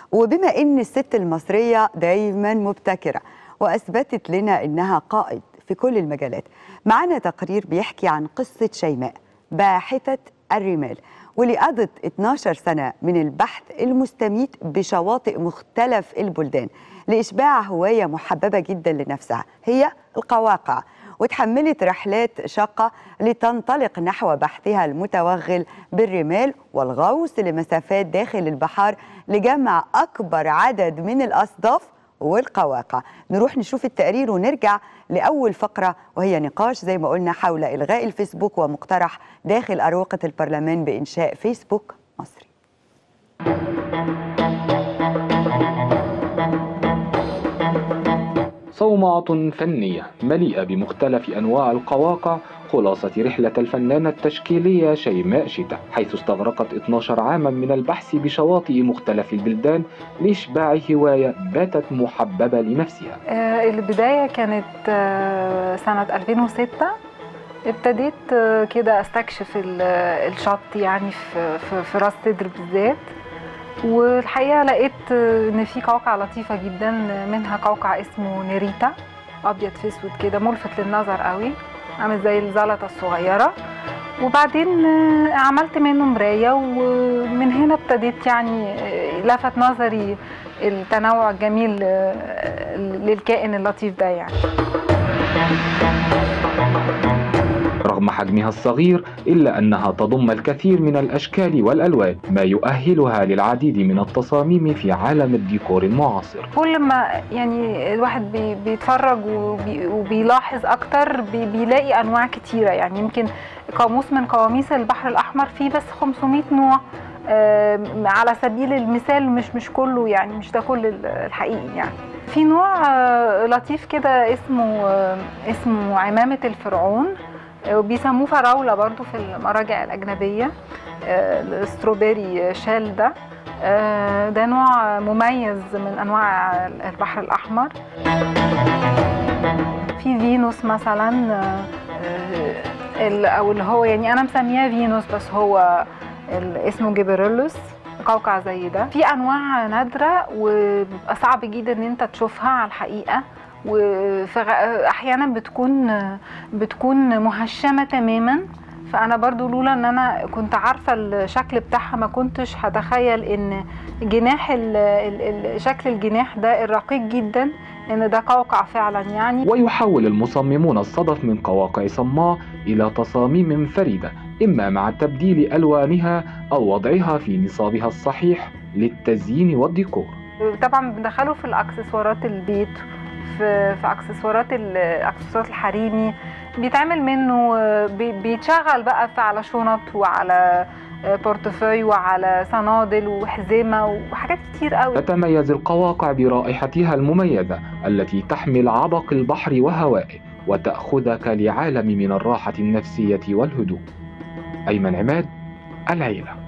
وبما ان الست المصريه دايما مبتكره واثبتت لنا انها قائد في كل المجالات معنا تقرير بيحكي عن قصه شيماء باحثه الرمال واللي قضت 12 سنه من البحث المستميت بشواطئ مختلف البلدان لاشباع هوايه محببه جدا لنفسها هي القواقع وتحملت رحلات شاقة لتنطلق نحو بحثها المتوغل بالرمال والغوص لمسافات داخل البحار لجمع أكبر عدد من الأصداف والقواقع نروح نشوف التقرير ونرجع لأول فقرة وهي نقاش زي ما قلنا حول إلغاء الفيسبوك ومقترح داخل أروقة البرلمان بإنشاء فيسبوك مصري صومعة فنية مليئة بمختلف أنواع القواقع خلاصة رحلة الفنانة التشكيلية شيماء شتا حيث استغرقت 12 عاما من البحث بشواطئ مختلف البلدان لإشباع هواية باتت محببة لنفسها آه، البداية كانت آه، سنة 2006 ابتديت آه، كده استكشف ال- الشط يعني في في- في راس سدر بالذات والحقيقه لقيت آه، ان في قوقعه لطيفه جدا منها قوقع اسمه نيريتا ابيض في اسود كده ملفت للنظر قوي عامل زي الزلطه الصغيره وبعدين آه، عملت منه مرايه ومن هنا ابتديت يعني آه، لفت نظري التنوع الجميل آه، للكائن اللطيف ده يعني رغم حجمها الصغير إلا أنها تضم الكثير من الأشكال والألوان ما يؤهلها للعديد من التصاميم في عالم الديكور المعاصر كل ما يعني الواحد بي بيتفرج وبي وبيلاحظ اكتر بي بيلاقي انواع كتيره يعني يمكن قاموس من قواميس البحر الاحمر فيه بس 500 نوع آم، على سبيل المثال مش مش كله يعني مش ده كل ال- الحقيقي يعني في نوع آه، لطيف كده اسمه آه، اسمه عمامه الفرعون آه، وبيسموه فراوله برضو في المراجع الاجنبيه آه، الستروبيري شال ده آه، ده نوع مميز من انواع البحر الاحمر في فينوس مثلا آه، آه، ال- او اللي هو يعني انا مسمياه فينوس بس هو ال- اسمه جبريلوس قوقع زي ده في انواع نادره وبيبقى صعب جدا ان انت تشوفها على الحقيقه واحيانا بتكون بتكون مهشمه تماما فانا برضو لولا ان انا كنت عارفه الشكل بتاعها ما كنتش هتخيل ان جناح ال ال شكل الجناح ده الرقيق جدا ان ده قوقع فعلا يعني ويحول المصممون الصدف من قواقع صماء إلى تصاميم فريدة إما مع تبديل ألوانها أو وضعها في نصابها الصحيح للتزيين والديكور طبعا بندخله في الاكسسوارات البيت في في اكسسوارات ال- اكسسوارات الحريمي بيتعمل منه بي- بيتشغل بقى في على شنط وعلى بورتفوي وعلى صنادل وحزمه وحاجات كتير قوي تتميز القواقع برائحتها المميزة التي تحمل عبق البحر وهوائه وتأخذك لعالم من الراحة النفسية والهدوء أيمن عماد العيلة